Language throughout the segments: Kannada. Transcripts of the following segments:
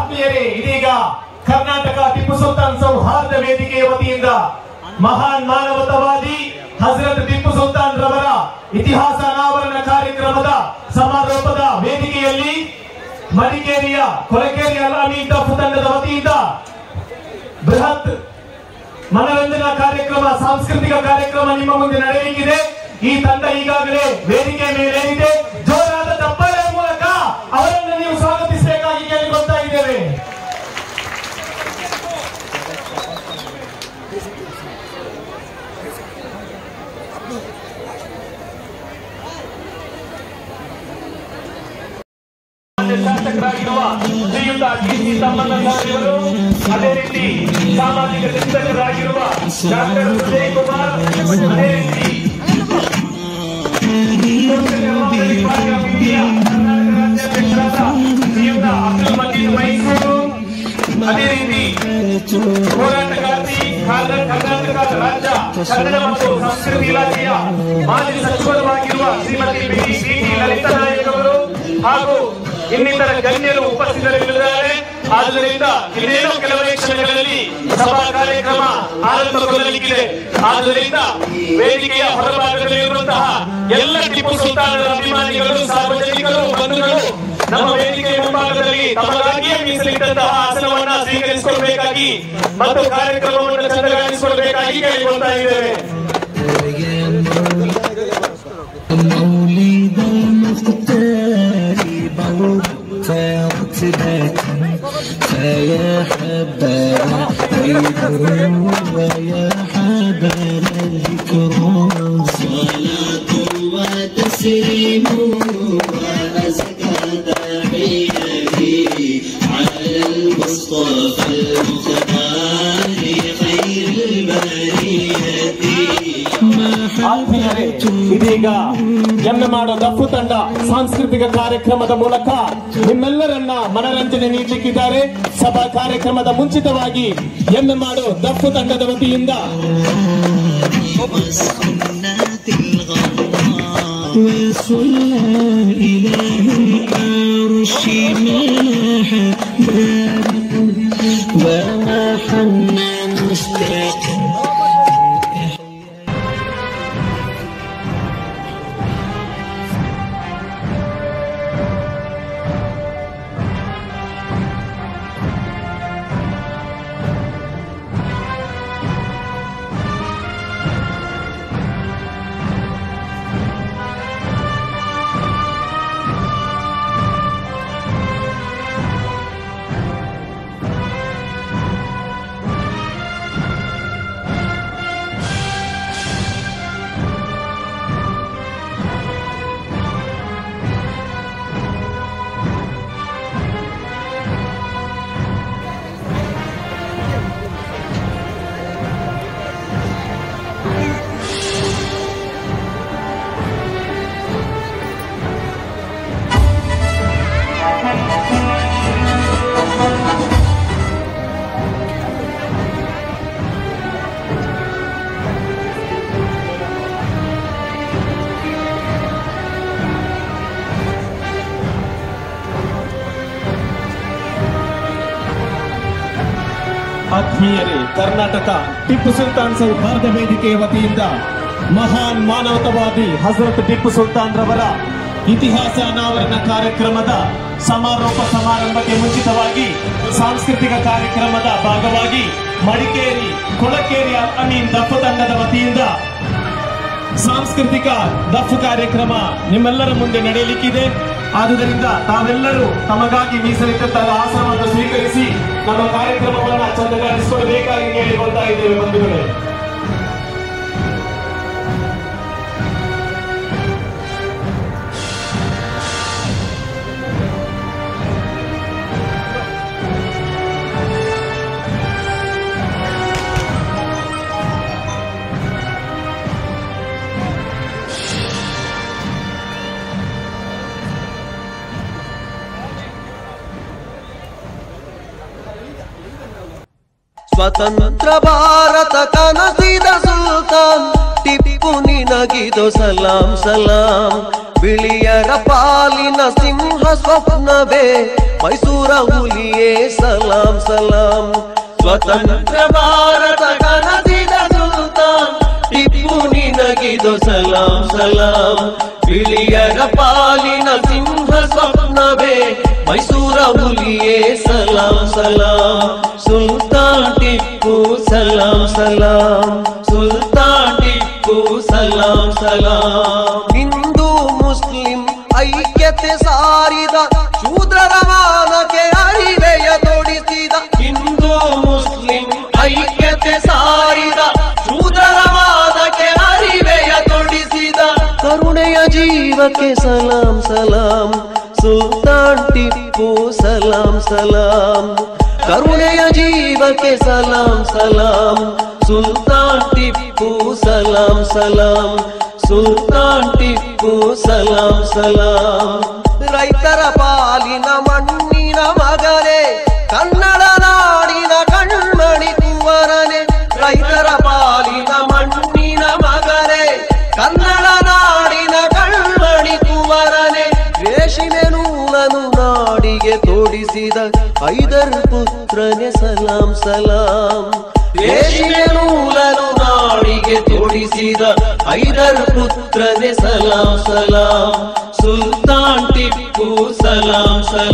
ಆತ್ಮೀಯರೇ ಇದೀಗ ಕರ್ನಾಟಕ ಟಿಪ್ಪು ಸುಲ್ತಾನ್ ಸೌಹಾರ್ದ ವೇದಿಕೆಯ ವತಿಯಿಂದ ಮಹಾನ್ ಮಾನವತಾವಾದಿ ಹಜರತ್ ಟಿಪ್ಪು ಸುಲ್ತಾನ್ ರವರ ಇತಿಹಾಸ ಅನಾವರಣ ಕಾರ್ಯಕ್ರಮದ ಸಮಾರೋಪದ ವೇದಿಕೆಯಲ್ಲಿ ಮಡಿಕೇರಿಯ ಕೊಲಕೇರಿ ಅಲಾಮಿ ದಫ್ ತಂಡದ ವತಿಯಿಂದ ಬೃಹತ್ ಮನರಂಜನಾ ಕಾರ್ಯಕ್ರಮ ಸಾಂಸ್ಕೃತಿಕ ಕಾರ್ಯಕ್ರಮ ನಿಮ್ಮ ಮುಂದೆ ನಡೆಯಲಿಕ್ಕಿದೆ ಈ ತಂಡ ಈಗಾಗಲೇ ವೇದಿಕೆ ಮೇಲೇರಿದೆ ಜೋರಾದ ಚಪ್ಪಾಳೆ ಮೂಲಕ ಅವರನ್ನು ನೀವು ಸ್ವಾಗತಿಸಬೇಕಾಗಿ ಕೇಳಿಕೊಳ್ತಾ ಇದ್ದೇವೆ ಮಾನ್ಯ ಶಾಸಕರಾಗಿರುವ ಶ್ರೀಯುತ ಟಿ ಸಿ ತಮ್ಮಣ್ಣನವರು ಅದೇ ರೀತಿ ಸಾಮಾಜಿಕ ಚಿಂತಕರಾಗಿರುವ ಡಾಕ್ಟರ್ ವಿಜಯ್ ಕುಮಾರ್ ಅದೇ ರೀತಿ ಶ್ರೀಯುತ ಅಬ್ದುಲ್ ಮಜೀದ್ ಮೈಸೂರು ಅದೇ ರೀತಿ ಹೋರಾಟಗಾರ್ತಿ ಖಾದರ್ ಕರ್ನಾಟಕ ರಾಜ್ಯ ಕನ್ನಡ ಮತ್ತು ಸಂಸ್ಕೃತಿ ಇಲಾಖೆಯ ಮಾಜಿ ಸಚಿವರಾಗಿರುವ ಶ್ರೀಮತಿ ಬಿ ಟಿ ಲಲಿತಾ ನಾಯಕ್ ಅವರು ಹಾಗೂ ಇನ್ನಿತರ ಗಣ್ಯರು ಉಪಸ್ಥಿತರಿದ್ದಾರೆ ಆದ್ದರಿಂದ ಇನ್ನೇನೋ ಕೆಲವೇ ಕ್ಷಣಗಳಲ್ಲಿ ಸಭಾ ಕಾರ್ಯಕ್ರಮ ಆರಂಭಗೊಳ್ಳಲಿಕ್ಕಿದೆ ಆದ್ದರಿಂದ ವೇದಿಕೆಯ ಹೊರಭಾಗದಲ್ಲಿರುವಂತಹ ಎಲ್ಲ ಟಿಪ್ಪು ಸುಲ್ತಾನರ ಅಭಿಮಾನಿಗಳು ಸಾರ್ವಜನಿಕರು ಬಂಧುಗಳು ನಮ್ಮ ವೇದಿಕೆಯ ಮುಂಭಾಗದಲ್ಲಿ ತಮಗಾಗಿಯೇ ಮೀಸಲಿಟ್ಟಂತಹ ಆಸನವನ್ನ ಸ್ವೀಕರಿಸಿಕೊಳ್ಬೇಕಾಗಿ ಮತ್ತು ಕಾರ್ಯಕ್ರಮವನ್ನು ಚಂದಗಾಣಿಸಿಕೊಳ್ಬೇಕಾಗಿ ಕೇಳಿಕೊಳ್ತಾ ಇದ್ದೇವೆ مولد المختار موت عتبة فيا حبذا عيده ويا حبذا الكرام صلاة وتسليم وأزكى تحيته على المصطفى المختار خير البرية ما ಆತ್ಮೀಯರೇ ಇದೀಗ ಎನ್ನ ಮಾಡೋ ದಪ್ಪು ತಂಡ ಸಾಂಸ್ಕೃತಿಕ ಕಾರ್ಯಕ್ರಮದ ಮೂಲಕ ನಿಮ್ಮೆಲ್ಲರನ್ನ ಮನರಂಜನೆ ನೀಡಲಿಕ್ಕಿದ್ದಾರೆ ಸಭಾ ಕಾರ್ಯಕ್ರಮದ ಮುಂಚಿತವಾಗಿ ಎನ್ನ ಮಾಡೋ ದಪ್ಪು ತಂಡದ ವತಿಯಿಂದ وسنات الغراء وصلى إله العرش ملاح وحنا مشتاق ಆತ್ಮೀಯರೇ ಕರ್ನಾಟಕ ಟಿಪ್ಪು ಸುಲ್ತಾನ್ ಸೌಹಾರ್ದ ವೇದಿಕೆಯ ವತಿಯಿಂದ ಮಹಾನ್ ಮಾನವತಾವಾದಿ ಹಜರತ್ ಟಿಪ್ಪು ಸುಲ್ತಾನ್ ರವರ ಇತಿಹಾಸ ಅನಾವರಣ ಕಾರ್ಯಕ್ರಮದ ಸಮಾರೋಪ ಸಮಾರಂಭಕ್ಕೆ ಮುಂಚಿತವಾಗಿ ಸಾಂಸ್ಕೃತಿಕ ಕಾರ್ಯಕ್ರಮದ ಭಾಗವಾಗಿ ಮಡಿಕೇರಿ ಕೊಳಕೇರಿ ಅಲ್ ಅಮೀನ್ ದಫ ತಂಡದ ವತಿಯಿಂದ ಸಾಂಸ್ಕೃತಿಕ ದಫ್ ಕಾರ್ಯಕ್ರಮ ನಿಮ್ಮೆಲ್ಲರ ಮುಂದೆ ನಡೆಯಲಿಕ್ಕಿದೆ ಆದುದರಿಂದ ತಾವೆಲ್ಲರೂ ತಮಗಾಗಿ ಮೀಸಲಿಟ್ಟಂತಹ ಆಸನವನ್ನು ಸ್ವೀಕರಿಸಿ ನಮ್ಮ ಕಾರ್ಯಕ್ರಮವನ್ನು ಚಂದಗಾರಿಸಿಕೊಳ್ಳಬೇಕಾಗಿ ಕೇಳಿಕೊಳ್ತಾ ಇದ್ದೇವೆ ಬಂಧುಗಳೇ ಸ್ವತಂತ್ರ ಭಾರತ ಕನಸಿದ ಸುಲ್ತಾನ್ ಟಿಪ್ಪು ನಿನಗಿದು ಸಲಾಂ ಸಲಾಂ ಬಿಳಿಯರ ಪಾಲಿನ ಸಿಂಹ ಸ್ವಪ್ನವೇ ಮೈಸೂರ ಹುಲಿಯೇ ಸಲಾಂ ಸಲಾಂ ಸ್ವತಂತ್ರ ಭಾರತ ಕನಸಿದ ಸುಲ್ತಾನ್ ಟಿಪ್ಪು ನಿನಗಿದು ಸಲಾಂ ಸಲಾಂ ಬಿಳಿಯರ ಪಾಲಿನ ಸಿಂಹ ಸ್ವಪ್ನವೇ ಮೈಸೂರ ಹುಲಿಯೇ ಸಲಾಂ ಸಲಾಂ ಸುಲ್ತಾನ್ ಟಿಪ್ಪು ಸಲಾಂ ಸಲಾಂ ಸುಲ್ತಾನ್ ಟಿಪ್ಪು ಸಲಾಂ ಸಲಾಂ ಹಿಂದೂ ಮುಸ್ಲಿಂ ಐಕ್ಯತೆ ಸಾರಿದ ಶೂದ್ರರ ಮಾನಕ್ಕೆ ಅರಿವೆಯ ತೊಡಿಸಿದ ಹಿಂದೂ ಮುಸ್ಲಿಂ ಐಕ್ಯತೆ ಸಾರಿದ ಶೂದ್ರರ ಮಾನಕ್ಕೆ ಅರಿವೆಯ ತೊಡಿಸಿದ ಕರುಣೆಯ ಜೀವಕ್ಕೆ ಸಲಾಂ ಸಲಾಂ ಸುಲ್ತಾನ್ ಟಿಪ್ಪು ಸಲಾಂ ಸಲಾಂ ಕರುಣೆಯ ಜೀವಕ್ಕೆ ಸಲಾಂ ಸಲಾಂ ಸುಲ್ತಾನ್ ಟಿಪ್ಪು ಸಲಾಂ ಸಲಾಂ ಸುಲ್ತಾನ್ ಟಿಪ್ಪು ಸಲಾಂ ಸಲಾಂ ರೈತರ ಪಾಲಿನ ಮಣ್ಣಿನ ಮಗನೇ ಕನ್ನಡ ನಾಡಿನ ಕಣ್ಮಣಿ ಕುವರನೆ ರೈತರ ಪಾಲಿನ ಮಣ್ಣಿನ ಮಗನೇ ಕನ್ನಡ ನಾಡಿನ ಕಣ್ಮಣಿ ಕುವರನೆ ರೇಷ್ಮೆ ನೂಲನು ನಾಡಿಗೆ ತೋಡಿಸಿದ ಐದರ್ ಪುತ್ರನೆ ಸಲಾಂ ಸಲಾಂ ರೇಷ್ಮೆ ನೂಲನು ನಾಡಿಗೆ ತೋಡಿಸಿದ ಐದರ್ ಪುತ್ರನೆ ಸಲಾಂ ಸಲಾಂ ಸುಲ್ತಾನ್ ಟಿಪ್ಪು ಸಲಾಂ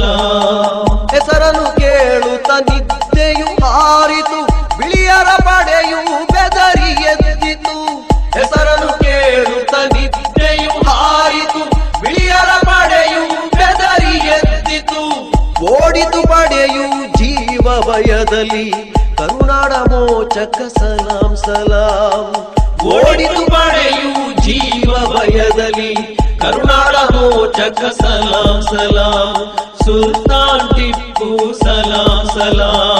ಸಲಾಂ ಹೆಸರನ್ನು ಕೇಳುತ್ತ ನಿದ್ದೆಯು ಹಾರಿತು ಬಿಳಿಯರ ಪಡೆಯು ಬೆದರಿ ಎದ್ದಿತು ಹೆಸರನ್ನು ಕೇಳುತ್ತ ನಿದ್ದೆಯು ಹಾರಿತು ಬಿಳಿಯರ ಪಡೆಯು ಬೆದರಿ ಎದ್ದಿತು ಓಡಿತು ಪಡೆಯು ಜೀವ ಭಯದಲ್ಲಿ ಕರುನಾಡ ಮೋಚಕ ಸಲಾಂ ಸಲಾಂ ಓಡಿತು ಪಡೆಯು ಜೀವ ಭಯದಲ್ಲಿ ಕರುನಾಡ ಮೋಚಕ ಸಲಾಂ ಸಲಾಂ ಸುಲ್ತಾನ್ ಟಿಪ್ಪು ಸಲಾಂ ಸಲಾಂ